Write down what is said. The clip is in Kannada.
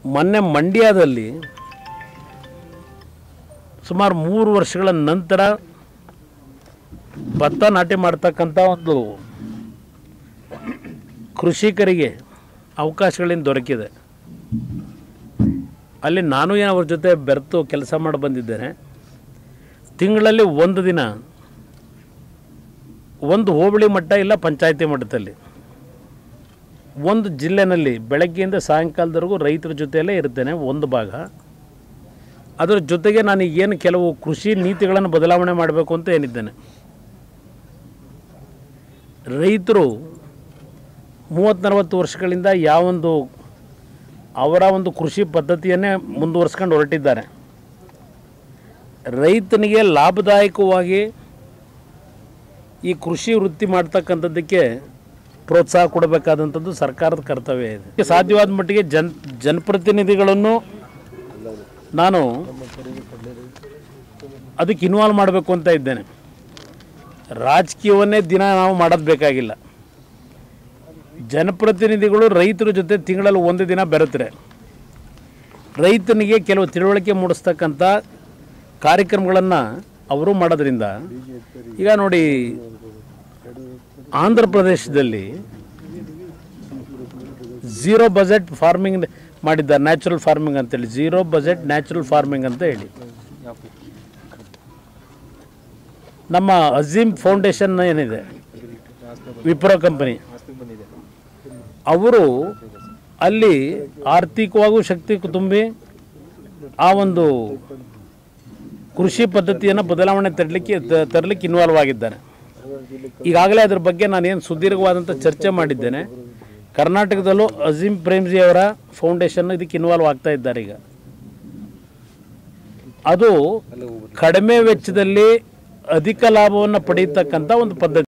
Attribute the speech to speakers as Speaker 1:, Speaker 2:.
Speaker 1: ಮೊನ್ನೆ ಮಂಡ್ಯದಲ್ಲಿ ಸುಮಾರು ಮೂರು ವರ್ಷಗಳ ನಂತರ ಭತ್ತ ನಾಟಿ ಮಾಡ್ತಕ್ಕಂಥ ಒಂದು ಕೃಷಿಕರಿಗೆ ಅವಕಾಶಗಳಿಂದ ದೊರಕಿದೆ ಅಲ್ಲಿ ನಾನು ಏನು ಅವ್ರ ಜೊತೆ ಬೆರೆತು ಕೆಲಸ ಮಾಡಿ ಬಂದಿದ್ದೇನೆ ತಿಂಗಳಲ್ಲಿ ಒಂದು ದಿನ ಒಂದು ಹೋಬಳಿ ಮಟ್ಟ ಇಲ್ಲ ಪಂಚಾಯತಿ ಮಟ್ಟದಲ್ಲಿ ಒಂದು ಜಿಲ್ಲೆನಲ್ಲಿ ಬೆಳಗ್ಗೆಯಿಂದ ಸಾಯಂಕಾಲದವರೆಗೂ ರೈತರ ಜೊತೆಯಲ್ಲೇ ಇರ್ತೇನೆ ಒಂದು ಭಾಗ ಅದರ ಜೊತೆಗೆ ನಾನು ಏನು ಕೆಲವು ಕೃಷಿ ನೀತಿಗಳನ್ನು ಬದಲಾವಣೆ ಮಾಡಬೇಕು ಅಂತ ಏನಿದ್ದೇನೆ ರೈತರು ಮೂವತ್ತು ನಲವತ್ತು ವರ್ಷಗಳಿಂದ ಯಾವೊಂದು ಅವರ ಒಂದು ಕೃಷಿ ಪದ್ಧತಿಯನ್ನೇ ಮುಂದುವರ್ಸ್ಕೊಂಡು ಹೊರಟಿದ್ದಾರೆ ರೈತನಿಗೆ ಲಾಭದಾಯಕವಾಗಿ ಈ ಕೃಷಿ ವೃತ್ತಿ ಮಾಡ್ತಕ್ಕಂಥದ್ದಕ್ಕೆ ಪ್ರೋತ್ಸಾಹ ಕೊಡಬೇಕಾದಂಥದ್ದು ಸರ್ಕಾರದ ಕರ್ತವ್ಯ ಇದೆ ಸಾಧ್ಯವಾದ ಮಟ್ಟಿಗೆ ಜನ್ ಜನಪ್ರತಿನಿಧಿಗಳನ್ನು ನಾನು ಅದಕ್ಕೆ ಇನ್ವಾಲ್ವ್ ಮಾಡಬೇಕು ಅಂತ ಇದ್ದೇನೆ ರಾಜಕೀಯವನ್ನೇ ದಿನ ನಾವು ಮಾಡೋದು ಬೇಕಾಗಿಲ್ಲ ಜನಪ್ರತಿನಿಧಿಗಳು ರೈತರ ಜೊತೆ ತಿಂಗಳಲ್ಲಿ ಒಂದು ದಿನ ಬೆರೆತರೆ ರೈತನಿಗೆ ಕೆಲವು ತಿಳುವಳಿಕೆ ಮೂಡಿಸ್ತಕ್ಕಂಥ ಕಾರ್ಯಕ್ರಮಗಳನ್ನು ಅವರು ಮಾಡೋದ್ರಿಂದ ಈಗ ನೋಡಿ ಆಂಧ್ರ ಪ್ರದೇಶದಲ್ಲಿ ಝೀರೋ ಬಜೆಟ್ ಫಾರ್ಮಿಂಗ್ ಮಾಡಿದ್ದಾರೆ ನ್ಯಾಚುರಲ್ ಫಾರ್ಮಿಂಗ್ ಅಂತೇಳಿ ಝೀರೋ ಬಜೆಟ್ ನ್ಯಾಚುರಲ್ ಫಾರ್ಮಿಂಗ್ ಅಂತ ಹೇಳಿ ನಮ್ಮ ಅಜೀಮ್ ಫೌಂಡೇಶನ್ ಏನಿದೆ ವಿಪ್ರೋ ಕಂಪನಿ ಅವರು ಅಲ್ಲಿ ಆರ್ಥಿಕವಾಗೂ ಶಕ್ತಿ ತುಂಬಿ ಆ ಒಂದು ಕೃಷಿ ಪದ್ಧತಿಯನ್ನು ಬದಲಾವಣೆ ತರಲಿಕ್ಕೆ ತರಲಿಕ್ಕೆ ಇನ್ವಾಲ್ವ್ ಆಗಿದ್ದಾರೆ ಈಗಾಗಲೇ ಅದ್ರ ಬಗ್ಗೆ ನಾನೇನು ಸುದೀರ್ಘವಾದಂಥ ಚರ್ಚೆ ಮಾಡಿದ್ದೇನೆ ಕರ್ನಾಟಕದಲ್ಲೂ ಅಜೀಮ್ ಪ್ರೇಮ್ಜಿ ಅವರ ಫೌಂಡೇಶನ್ ಇದಕ್ಕೆ ಇನ್ವಾಲ್ವ್ ಆಗ್ತಾ ಇದ್ದಾರೆ ಈಗ ಅದು ಕಡಿಮೆ ವೆಚ್ಚದಲ್ಲಿ ಅಧಿಕ ಲಾಭವನ್ನು ಪಡೆಯತಕ್ಕಂಥ ಒಂದು ಪದ್ಧತಿ